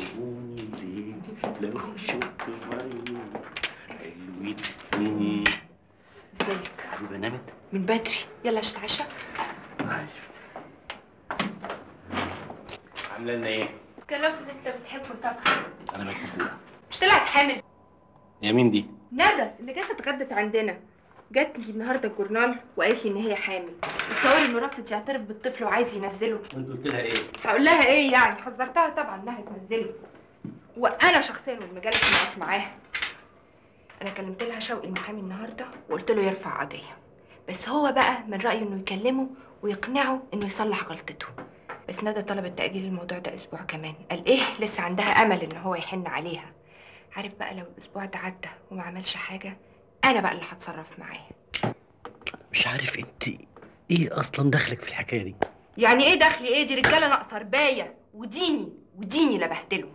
تلوموني ليه لو شفت مريم حلوين مم. ازيك حبيبه نامت من بدري يلا اشتعشى عايش عامله لنا ايه الكلام اللي انت بتحبه طبعا انا مكبوع مش طلعت حامل يا مين دي ندى اللي جت اتغدت عندنا جات لي النهارده الجورنال وقالت لي ان هي حامل وتصور انه رفض يعترف بالطفل وعايز ينزله وانت قلت لها ايه هقول لها ايه يعني حذرتها طبعا انها تنزله وانا شخصيا والمجله نقف معاها انا كلمت لها شوقي المحامي النهارده وقلت له يرفع قضيه بس هو بقى من رايه انه يكلمه ويقنعه انه يصلح غلطته بس ندى طلبت تاجيل الموضوع ده اسبوع كمان قال ايه لسه عندها امل ان هو يحن عليها عارف بقى لو الاسبوع ده عدى وما عملش حاجه انا بقى اللي هتصرف معاه مش عارف انت ايه اصلا دخلك في الحكايه دي يعني ايه دخلي ايه دي رجاله ناقصه ربايه وديني وديني اللي بهدله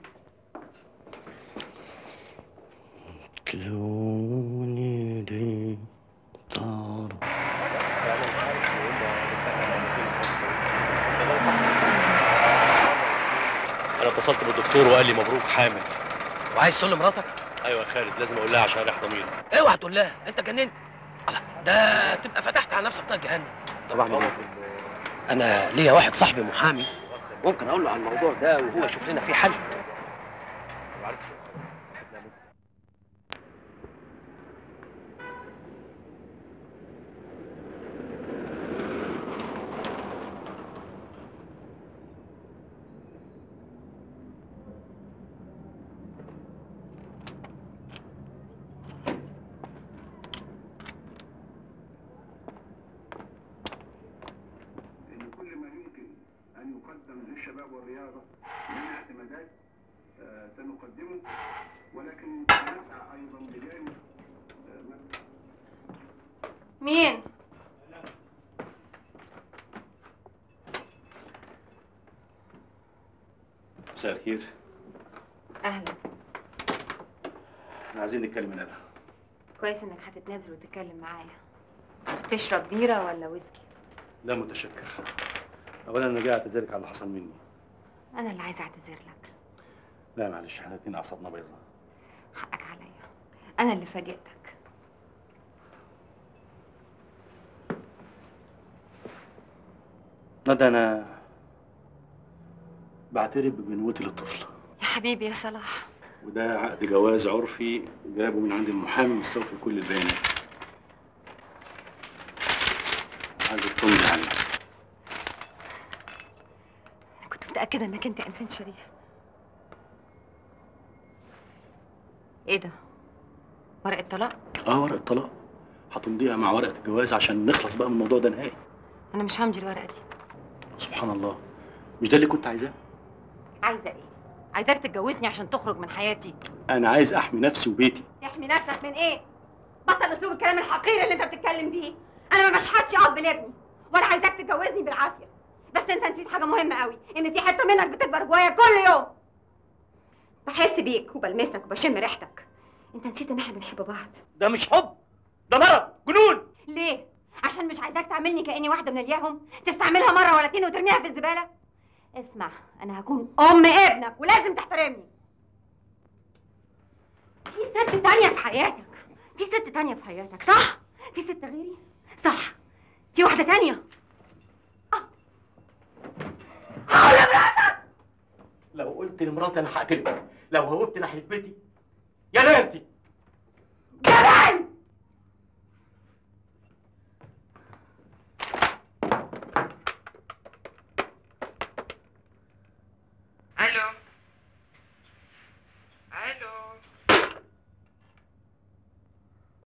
تلوموني ليه طار انا اتصلت بالدكتور وقال لي مبروك حامل وعايز تقول لمراتك ايوه يا خالد لازم اقول لها عشان اريح ضميري اوعى تقول لها انت جننت الله، ده تبقى فتحت على نفسك طاق جهنم طب اعمل ايه انا ليا واحد صاحبي محامي ممكن اقول له على الموضوع ده وهو يشوف لنا فيه حل ان كل ما يمكن ان يقدم للشباب والرياضه من اعتمادات آه، سنقدمه ولكن نسعى ايضا بجانب آه، ما- مين مساء الخير اهلا احنا عايزين نتكلم من هنا كويس انك هتتنازل وتتكلم معايا تشرب بيره ولا ويسكي لا متشكر اولا انا جاي اعتذرك على اللي حصل مني انا اللي عايزه اعتذر لك لا معلش احنا اتنين اعصابنا بيضاء حقك عليا انا اللي فاجئتك ندى انا بعترف ببنوتي للطفل يا حبيبي يا صلاح وده عقد جواز عرفي جابه من عند المحامي مستوفي كل البيانات عايزك تمضي عليه انا كنت متاكده انك انت انسان شريف ايه ده ورقه طلاق اه ورقه طلاق هتمضيها مع ورقه الجواز عشان نخلص بقى من الموضوع ده نهائي انا مش همضي الورقه دي سبحان الله مش ده اللي كنت عايزاه عايزه ايه عايزاك تتجوزني عشان تخرج من حياتي انا عايز احمي نفسي وبيتي تحمي نفسك من ايه بطل اسلوب الكلام الحقير اللي انت بتتكلم بيه انا ما بشحتش اب لابني ولا عايزاك تتجوزني بالعافيه بس انت نسيت حاجه مهمه قوي ان في حته منك بتكبر جوايا كل يوم بحس بيك وبلمسك وبشم ريحتك انت نسيت ان احنا بنحب بعض ده مش حب ده مرض جنون ليه عشان مش عايزاك تعاملني كاني واحده من الياهم تستعملها مره ولا اتنين وترميها في الزباله اسمع انا هكون ام ابنك ولازم تحترمني في ست تانية في حياتك في ست تانية في حياتك صح في ست غيري صح في واحدة تانية لو قلت لمراتي انا هقتلك لو هوبت ناحيه بيتي يا نانتي